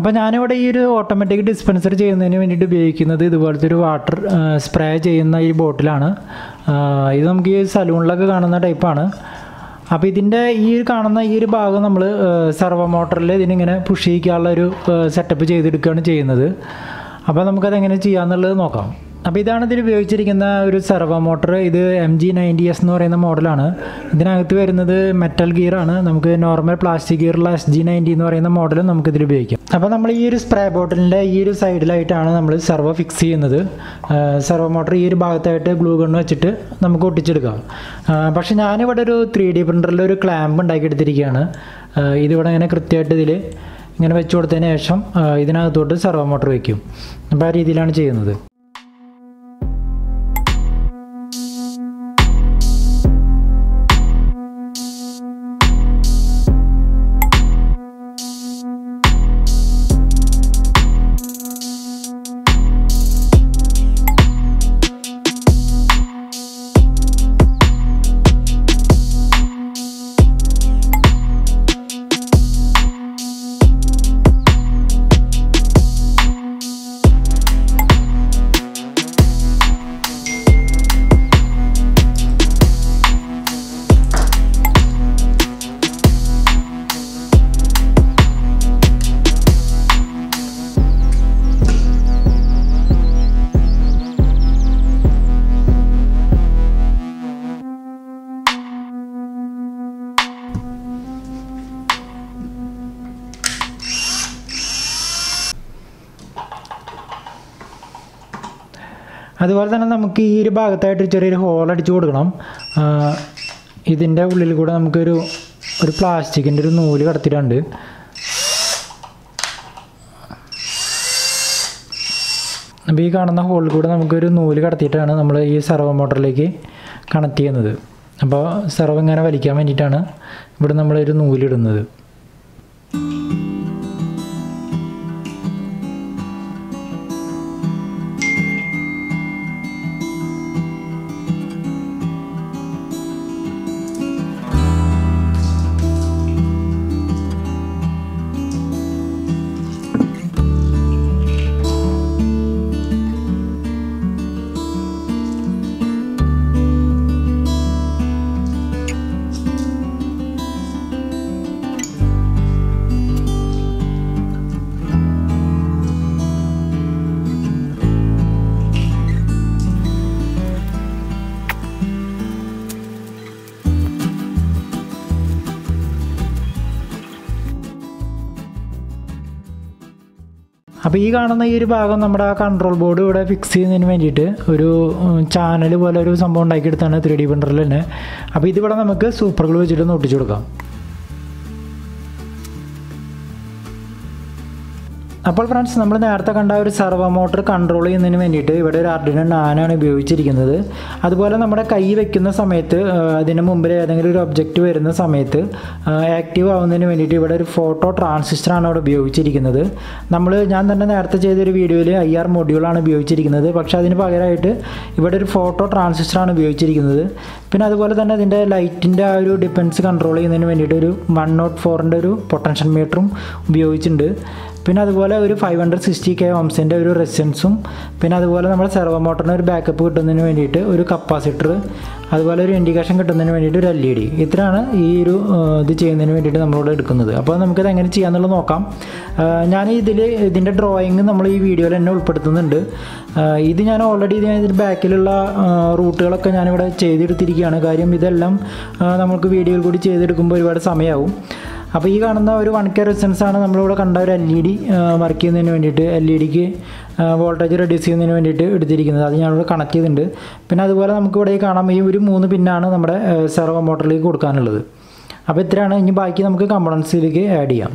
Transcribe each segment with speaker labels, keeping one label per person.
Speaker 1: അപ്പോൾ ഞാനിവിടെ ഈ ഒരു ഓട്ടോമാറ്റിക് ഡിസ്പെൻസർ ചെയ്യുന്നതിന് വേണ്ടിയിട്ട് ഉപയോഗിക്കുന്നത് ഇതുപോലത്തെ ഒരു വാട്ടർ സ്പ്രേ ചെയ്യുന്ന ഈ ബോട്ടിലാണ് ആ, ഇത് നമുക്ക് ഈ സലൂണിലൊക്കെ കാണുന്ന ടൈപ്പാണ് അപ്പോൾ ഇതിൻ്റെ ഈ ഒരു കാണുന്ന ഈ ഒരു ഭാഗം നമ്മൾ സർവോ മോട്ടറിൽ ഇതിനിങ്ങനെ പുഷ് ചെയ്യിക്കാനുള്ള ഒരു സെറ്റപ്പ് ചെയ്തെടുക്കുകയാണ് ചെയ്യുന്നത് അപ്പോൾ നമുക്കത് എങ്ങനെ ചെയ്യാമെന്നുള്ളത് നോക്കാം അപ്പോൾ ഇതാണ് ഇതിൽ ഉപയോഗിച്ചിരിക്കുന്ന ഒരു സെർവോ മോട്ടർ ഇത് എം ജി നയൻറ്റി എസ് എന്ന് പറയുന്ന മോഡലാണ് ഇതിനകത്ത് വരുന്നത് മെറ്റൽ ഗിയറാണ് നമുക്ക് നോർമൽ പ്ലാസ്റ്റിക് ഗിയറുള്ള എസ് ജി നയൻറ്റി എന്ന് പറയുന്ന മോഡലും നമുക്ക് ഇതിൽ ഉപയോഗിക്കാം അപ്പോൾ നമ്മൾ ഈ ഒരു സ്പ്രേ ബോട്ടിലിൻ്റെ ഈ ഒരു സൈഡിലായിട്ടാണ് നമ്മൾ സെർവോ ഫിക്സ് ചെയ്യുന്നത് സെർവോ മോട്ടർ ഈ ഒരു ഭാഗത്തായിട്ട് ഗ്ലൂ ഗണ്ണ് വെച്ചിട്ട് നമുക്ക് ഒട്ടിച്ചെടുക്കാം ആ, പക്ഷേ ഞാനിവിടെ ഒരു ത്രീ ഡി പ്രിൻ്ററിൽ ഒരു ക്ലാമ്പ് ഉണ്ടാക്കിയെടുത്തിരിക്കുകയാണ് ആ, ഇതിവിടെ ഇങ്ങനെ കൃത്യമായിട്ട് ഇതിൽ ഇങ്ങനെ വെച്ച് കൊടുത്തതിന് ശേഷം ആ, ഇതിനകത്തോട്ട് സെർവോ മോട്ടർ വയ്ക്കും അപ്പോൾ ആ രീതിയിലാണ് ചെയ്യുന്നത് അതുപോലെ തന്നെ നമുക്ക് ഈ ഒരു ഭാഗത്തായിട്ട് ഒരു ചെറിയൊരു ഹോൾ അടിച്ചു കൊടുക്കണം ആ, ഇതിൻ്റെ ഉള്ളിൽ കൂടെ നമുക്കൊരു ഒരു പ്ലാസ്റ്റിക്കിൻ്റെ ഒരു നൂല് കടത്തിയിട്ടുണ്ട് അപ്പോൾ ഈ കാണുന്ന ഹോളിൽ കൂടെ നമുക്കൊരു നൂല് കടത്തിയിട്ടാണ് നമ്മൾ ഈ സെർവോ മോട്ടറിലേക്ക് കണക്ട് ചെയ്യുന്നത് അപ്പോൾ സെർവ് ഇങ്ങനെ വലിക്കാൻ വേണ്ടിയിട്ടാണ് ഇവിടെ നമ്മളൊരു നൂലിടുന്നത് അപ്പോൾ ഈ കാണുന്ന ഈ ഒരു ഭാഗം നമ്മുടെ ആ കൺട്രോൾ ബോർഡ് ഇവിടെ ഫിക്സ് ചെയ്യുന്നതിന് വേണ്ടിയിട്ട് ഒരു ചാനൽ പോലെ ഒരു സംഭവം ഉണ്ടാക്കിയെടുത്താണ് ത്രീ ഡി പ്രിൻ്ററിൽ തന്നെ അപ്പോൾ ഇതിവിടെ നമുക്ക് സൂപ്പർ ഗ്ലൂ വെച്ചിട്ട് ഒന്ന് ഒട്ടിച്ചു കൊടുക്കാം അപ്പോൾ ഫ്രണ്ട്സ് നമ്മൾ നേരത്തെ കണ്ട ഒരു സർവോ മോട്ടർ കൺട്രോൾ ചെയ്യുന്നതിന് വേണ്ടിയിട്ട് ഇവിടെ ഒരു അർഡിനോ നാനാണ് ഉപയോഗിച്ചിരിക്കുന്നത് അതുപോലെ നമ്മുടെ കൈ വെക്കുന്ന സമയത്ത് ആ, അതിന് മുമ്പിൽ ഏതെങ്കിലും ഒരു ഒബ്ജക്റ്റ് വരുന്ന സമയത്ത് ആക്റ്റീവ് ആവുന്നതിന് വേണ്ടിയിട്ട് ഇവിടെ ഒരു ഫോട്ടോ ട്രാൻസിസ്റ്ററാണ് ഇവിടെ ഉപയോഗിച്ചിരിക്കുന്നത് നമ്മൾ ഞാൻ തന്നെ നേരത്തെ ചെയ്തൊരു വീഡിയോയിൽ ഐ ആർ മൊഡ്യൂളാണ് ഉപയോഗിച്ചിരിക്കുന്നത് പക്ഷേ അതിന് പകരമായിട്ട് ഇവിടെ ഒരു ഫോട്ടോ ട്രാൻസിസ്റ്ററാണ് ഉപയോഗിച്ചിരിക്കുന്നത് പിന്നെ അതുപോലെ തന്നെ അതിൻ്റെ ലൈറ്റിൻ്റെ ആ ഒരു ഡിപ്പെൻസ് കൺട്രോൾ ചെയ്യുന്നതിന് വേണ്ടിയിട്ട് ഒരു വൺ നോട്ട് ഫോറിൻ്റെ ഒരു പൊട്ടൻഷ്യൽ മീറ്ററും ഉപയോഗിച്ചിട്ടുണ്ട് പിന്നെ അതുപോലെ ഒരു ഫൈവ് ഹൺഡ്രഡ് സിക്സ്റ്റി കെ ഓംസിൻ്റെ ഒരു റെസിസ്റ്റൻസും പിന്നെ അതുപോലെ നമ്മുടെ സെർവോ മോട്ടറിന് ഒരു ബാക്കപ്പ് കിട്ടുന്നതിന് വേണ്ടിയിട്ട് ഒരു കപ്പാസിറ്റർ അതുപോലെ ഒരു ഇൻഡിക്കേഷൻ കിട്ടുന്നതിന് വേണ്ടിയിട്ട് ഒരു എൽ ഇ ഡി ഇത്രയാണ് ഈ ഒരു ആ, ഇത് ചെയ്യുന്നതിന് വേണ്ടിയിട്ട് നമ്മളിവിടെ എടുക്കുന്നത് അപ്പോൾ നമുക്കിത് എങ്ങനെ ചെയ്യാമെന്നുള്ളത് നോക്കാം ആ, ഞാൻ ഇതിൽ ഇതിൻ്റെ ഡ്രോയിങ് നമ്മൾ ഈ വീഡിയോയിൽ തന്നെ ഉൾപ്പെടുത്തുന്നുണ്ട് ആ, ഇത് ഞാൻ ഓൾറെഡി ഇതിൻ്റെ ബാക്കിലുള്ള റൂട്ടുകളൊക്കെ ഞാനിവിടെ ചെയ്തെടുത്തിരിക്കുകയാണ് കാര്യം ഇതെല്ലാം ആ, നമുക്ക് വീഡിയോയിൽ കൂടി ചെയ്തെടുക്കുമ്പോൾ ഒരുപാട് സമയമാവും അപ്പോൾ ഈ കാണുന്ന ഒരു വൺ കെ റെസിസ്റ്റൻസ് ആണ് നമ്മളിവിടെ കണ്ട ഒരു എൽ ഇ ഡി വർക്ക് ചെയ്യുന്നതിന് വേണ്ടിയിട്ട് എൽ ഇ ഡിക്ക് വോൾട്ടേജ് റെഡ്യൂസ് ചെയ്യുന്നതിന് വേണ്ടിയിട്ട് എടുത്തിരിക്കുന്നത് അത് ഞാനിവിടെ കണക്ട് ചെയ്തിട്ടുണ്ട് പിന്നെ അതുപോലെ നമുക്ക് ഇവിടെ കാണാം ഈ ഒരു മൂന്ന് പിന്നാണ് നമ്മുടെ സെർവോ മോട്ടറിലേക്ക് കൊടുക്കാനുള്ളത് അപ്പോൾ ഇത്രയാണ് ഇനി ബാക്കി നമുക്ക് കമ്പണൻസിലേക്ക് ആഡ് ചെയ്യാം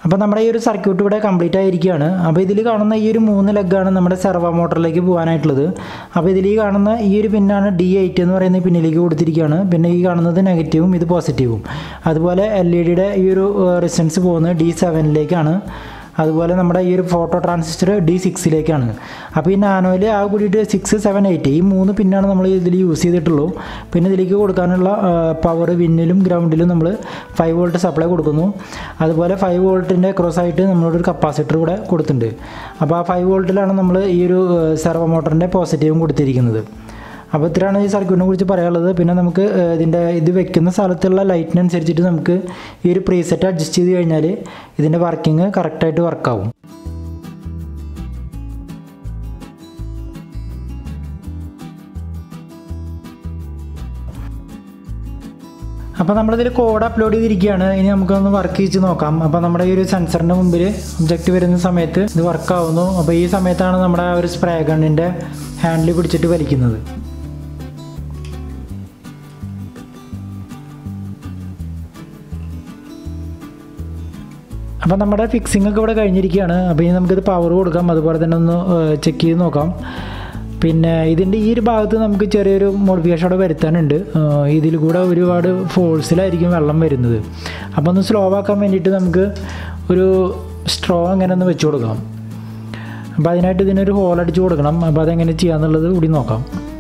Speaker 1: അപ്പോൾ നമ്മുടെ ഈ ഒരു സർക്യൂട്ട് ഇവിടെ കംപ്ലീറ്റ് ആയിരിക്കുകയാണ് അപ്പോൾ ഇതിൽ കാണുന്ന ഈ ഒരു മൂന്ന് ലെഗാണ് നമ്മുടെ സെർവോ മോട്ടറിലേക്ക് പോകാനായിട്ടുള്ളത് അപ്പോൾ ഇതിൽ ഈ കാണുന്ന ഈ ഒരു പിന്നാണ് ഡി എയ്റ്റ് എന്ന് പറയുന്ന ഈ പിന്നിലേക്ക് കൊടുത്തിരിക്കുകയാണ് പിന്നെ ഈ കാണുന്നത് നെഗറ്റീവും ഇത് പോസിറ്റീവും അതുപോലെ എൽ ഇ ഡിയുടെ ഈ ഒരു റെസിസ്റ്റൻസ് പോകുന്നത് ഡി സെവനിലേക്കാണ് അതുപോലെ നമ്മുടെ ഈ ഒരു ഫോട്ടോ ട്രാൻസിസ്റ്റർ ഡി സിക്സിലേക്കാണ് അപ്പോൾ ഈ നാനോയിൽ ആ കൂടിയിട്ട് സിക്സ് സെവൻ എയ്റ്റ് ഈ മൂന്ന് പിന്നാണ് നമ്മൾ ഇതിൽ യൂസ് ചെയ്തിട്ടുള്ളൂ പിന്നെ ഇതിലേക്ക് കൊടുക്കാനുള്ള പവർ വിന്നിലും ഗ്രൗണ്ടിലും നമ്മൾ ഫൈവ് വോൾട്ട് സപ്ലൈ കൊടുക്കുന്നു അതുപോലെ ഫൈവ് വോൾട്ടിൻ്റെ ക്രോസ് ആയിട്ട് നമ്മളോട് ഒരു കപ്പാസിറ്റർ കൂടെ കൊടുത്തിട്ടുണ്ട് അപ്പോൾ ആ ഫൈവ് വോൾട്ടിലാണ് നമ്മൾ ഈ ഒരു സെർവോ മോട്ടറിൻ്റെ പോസിറ്റീവും കൊടുത്തിരിക്കുന്നത് അപ്പോൾ ഇത്രയാണ് ഈ സർക്യൂട്ടിനെ കുറിച്ച് പറയാനുള്ളത് പിന്നെ നമുക്ക് ഏഹ്, ഇതിൻ്റെ ഇത് വെക്കുന്ന സ്ഥലത്തുള്ള ലൈറ്റിനനുസരിച്ചിട്ട് നമുക്ക് ഈ ഒരു പ്രീസെറ്റ് അഡ്ജസ്റ്റ് ചെയ്ത് കഴിഞ്ഞാൽ ഇതിൻ്റെ വർക്കിംഗ് കറക്റ്റായിട്ട് വർക്കാവും അപ്പോൾ നമ്മളിതിൽ കോഡ് അപ്ലോഡ് ചെയ്തിരിക്കുകയാണ് ഇനി നമുക്കൊന്ന് വർക്ക് ചെയ്ത് നോക്കാം അപ്പോൾ നമ്മുടെ ഈ ഒരു സെൻസറിൻ്റെ മുമ്പിൽ ഒബ്ജക്റ്റ് വരുന്ന സമയത്ത് ഇത് വർക്ക് ആവുന്നു അപ്പോൾ ഈ സമയത്താണ് നമ്മുടെ ആ ഒരു സ്പ്രേ ഗണ്ണിൻ്റെ ഹാൻഡിൽ പിടിച്ചിട്ട് വലിക്കുന്നത് അപ്പോൾ നമ്മുടെ ഫിക്സിംഗ് ഒക്കെ ഇവിടെ കഴിഞ്ഞിരിക്കുകയാണ് അപ്പോൾ ഇനി നമുക്കിത് പവർ കൊടുക്കാം അതുപോലെ തന്നെ ഒന്ന് ചെക്ക് ചെയ്ത് നോക്കാം പിന്നെ ഇതിൻ്റെ ഈ ഒരു ഭാഗത്ത് നമുക്ക് ചെറിയൊരു മോഡിഫിക്കേഷൻ അവിടെ വരുത്താനുണ്ട് ഏഹ് ഇതിൽ കൂടെ ഒരുപാട് ഫോഴ്സിലായിരിക്കും വെള്ളം വരുന്നത് അപ്പോൾ ഒന്ന് സ്ലോ ആക്കാൻ വേണ്ടിയിട്ട് നമുക്ക് ഒരു സ്ട്രോ അങ്ങനെ ഒന്ന് വെച്ച് കൊടുക്കാം അപ്പോൾ അതിനായിട്ട് ഇതിനൊരു ഹോൾ അടിച്ച് കൊടുക്കണം അപ്പോൾ അതെങ്ങനെ ചെയ്യാന്നുള്ളത് കൂടി നോക്കാം